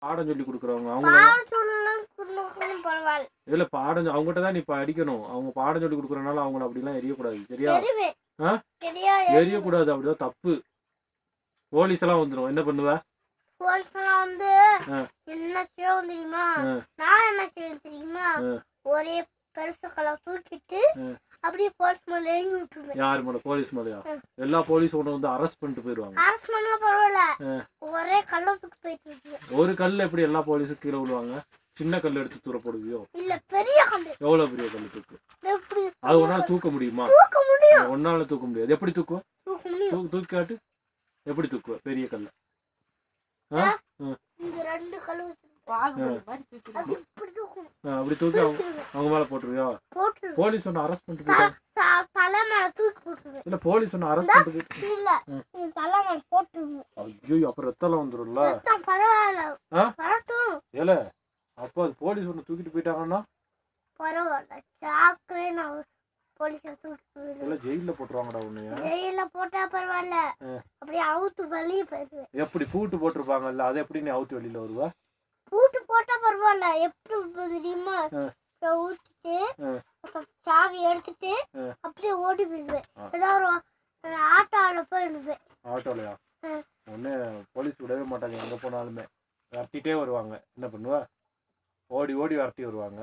பாடம் சொல்லி கொடுக்குறவங்க அவங்க பாடம் சொல்லலாம் கொடுக்கணும் பரவாயில்ல இல்ல பாடம் சொ- அவங்ககிட்ட தான் நீ இப்ப அடிக்கணும் அவங்க பாடம் சொல்லி கொடுக்குறனால அவங்கள அப்படிலாம் எரியக்கூடாது சரியா தெரியுமே ஆ? தெரியாது எரியக்கூடாது அப்படிதான் தப்பு போலீஸ் எல்லாம் வந்துடும் என்ன பண்ணுவ போலீஸ்லாம் வந்து ஆ. என்ன செய்யும் தெரியுமா ஆ. நான் என்ன செய்வேன் தெரியுமா ஆ. ஒரே பெருசு கலர் தூக்கிட்டு ஆ. அப்படியே போலீஸ் மேல ஏங்கி விட்டுருவேன் யாரு மேல போலீஸ் மேலயா ஆ. எல்லா போலீஸ் உன்னை வந்து அரெஸ்ட் பண்ணிட்டு போயிருவாங்க அரசு பண்ணலாம் பரவாயில்ல ஆ. ஒரே கல்ல தூக்கி போயிட்டு விட்டுருவேன் ஒரு கல்ல எப்படி எல்லா போலீஸும் கீழே விழுவாங்க சின்ன கல் எடுத்து தூர போடுவியோ இல்ல பெரிய கல்லு எவ்வளவு பெரிய கல் தூக்கு எப்படி அது ஒன்னால தூக்க முடியுமா தூக்க முடியும் ஒன்னால தூக்க முடியாது எப்படி தூக்குவ தூக்க முடியும் தூக்கு தூக்கி காட்டு எப்படி தூக்குவ பெரிய கல்ல இந்த ரெண்டு கல்லு வச்சிருக்கேன் வாகுபலி மாதிரி தூக்கிடுவாங்க. அது இப்படி தூக்கணும் ஆ, அப்படி தூக்கி அவங்க தூக்கிடுவேன் அவங்க மேல போட்டுருவியா போட்டுருவேன் போலீஸ் ஒன்னு அரெஸ்ட் பண்ணிட்டு போயிட்டாங்க த- தலை மேல தூக்கி போட்டுருவேன் இல்ல போலீஸ் ஒன்னு அரெஸ்ட் பண்ணிட்டு போயிட்டு இல்ல இந்த தலை மேல போட்டுருவேன் ஐயோ அப்புறம் ரத்தம் வந்துரும்ல ரத்தம் பரவாயில்ல ஆ? வரட்டும் ஏல அப்போ அது போலீஸ் ஒன்னு தூக்கிட்டு போயிட்டாங்கன்னா பரவாயில்ல சாக்கலே நான் போலீஸை தூக்கி போயிடுவேன் எல்லாம் ஜெயில போட்டுருவாங்கடா உன்னைய ஜெயில போட்டா பரவாயில்ல ஆ. அப்படியே அவுத்து வெளியே போயிடுவேன் எப்படி பூட்டு போட்டிருப்பாங்கல்ல அதை எப்படி நீ அவுத்து வெளியில வருவ பூட்டு போட்டா பரவாயில்ல எப்படி தெரியுமா ஆ. இதை ஊத்திட்டு ஆ. அப்புறம் சாவி எடுத்துட்டு ஆ. அப்படியே ஓடி போயிடுவேன் ஆ. ஏதாவது ஒரு அஹ், ஆட்டோல போயிடுவேன் ஆட்டோலயா ஆ. ஒன்னே போலீஸ் விடவே மாட்டாங்க எங்க போனாலுமே விரட்டிட்டே வருவாங்க என்ன பண்ணுவ ஓடி ஓடி விரட்டி வருவாங்க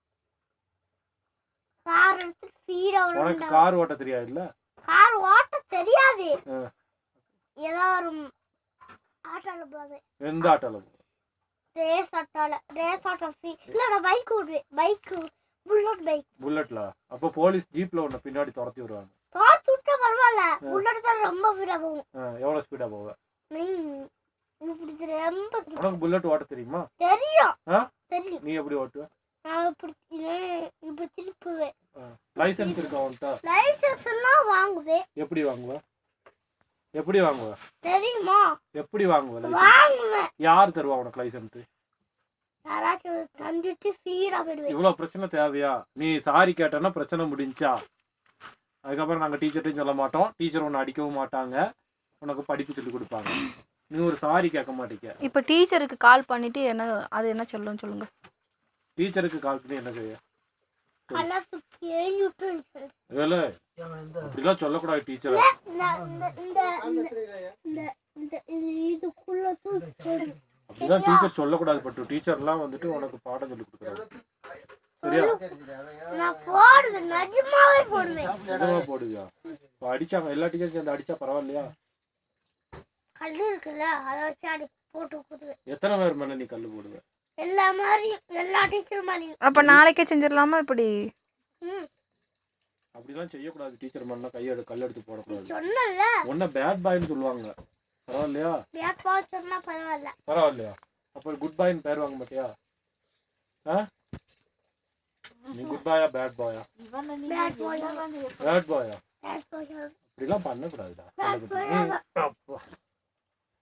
கார் எடுத்து ஸ்பீடா உனக்கு விட கார் ஓட்ட தெரியாது இல்ல கார் ஓட்ட தெரியாது ஆ. ஏதாவது ஒரு ஆட்டோல போவேன் எந்த ஆட்டோல ரேஸ் ஆட்டோல ரேஸ் ஆட்டோ ஃப்ரீ இல்ல நான் பைக் ஓடுவேன் பைக் புல்லட் பைக் புல்லட்ல அப்போ போலீஸ் ஜீப்ல உன்னை பின்னாடி துரத்தி வருவாங்க தோத்து விட்டா பரவாயில்ல புல்லட் தான் ரொம்ப ஃப்ரீடா போகும் ஆ, எவ்வளவு ஸ்பீடா போவ நீ- இப்படி ரொம்ப speed. உனக்கு புல்லட் ஓட்ட தெரியுமா தெரியும் ஆ? தெரியும் நீ எப்படி ஓட்டுவ நான் இப்படி நான் இப்படி திருப்புவேன் லைசென்ஸ் இருக்கா உன்கிட்ட லைசன்ஸ் எல்லாம் வாங்குவேன் எப்படி வாங்குவ எப்படி வாங்குவ தெரியுமா எப்படி வாங்குவ லைசென்ஸ் வாங்குவேன் யார் தருவா உனக்கு லைசென்ஸ் யாராச்சும் தந்துட்டு ஸ்பீடா போயிடுவேன் இவ்வளவு பிரச்சனை தேவையா நீ சாரி கேட்டனா பிரச்சனை முடிஞ்சா அதுக்கப்புறம் நாங்க டீச்சர்ட்டையும் சொல்ல மாட்டோம் டீச்சர் உன்னை அடிக்கவும் மாட்டாங்க உனக்கு படிப்பு சொல்லி கொடுப்பாங்க நீ ஒரு சாரி கேட்க மாட்டீங்க இப்போ டீச்சருக்கு கால் பண்ணிட்டு என்ன அது என்ன சொல்லும் சொல்லுங்க டீச்சருக்கு கால் பண்ணி என்ன செய்ய கலர் தூக்கி எழுதி விட்டு வேலை அப்படிலாம் சொல்லக்கூடாது டீச்சர் இந்த இந்த இந்த இந்த இந்த இது இதுக்குள்ள தூக்கி போடு அப்படிதான் டீச்சர் சொல்லக்கூடாது பட்டு டீச்சர்லாம் வந்துட்டு உனக்கு பாடம் சொல்லி கொடுக்குறாங்க சரியா நான் போடுவேன் நிஜமாவே போடுவேன் எதுவும் போடுவியா இப்போ அடிச்சாங்க எல்லா டீச்சரும் சேர்ந்து அடிச்சா பரவாயில்லையா கல் இருக்குல்ல அதை வச்சு அடி போட்டு போடுவேன் எத்தனை பேர் மேல நீ கல் போடுவ எல்லா மாதிரியும் எல்லா டீச்சர் மாதிரியும் அப்போ நாளைக்கே செஞ்சிடலாமா இப்படி ம் அப்படிலாம் செய்யக்கூடாது டீச்சர் மேலாம் கையெடு கல் எடுத்து நீ போடக்கூடாது சொன்னல உன்ன பேட் பாய்னு சொல்லுவாங்க பரவாயில்லையா வேப்பா சொன்னா பரவாயில்ல பரவாயில்லையா அப்போ குட் பாய்னு பேர் வாங்க மாட்டியா ஆ நீ குட் பாயா பேட் பாயா இவனை நீ Bad boy. என்னதாங்க பேட் பாயா வேப்பா இப்படிலாம் பண்ணக்கூடாதுடா Bad boy. சொல்லக்கூடாது. ம், அப்பா.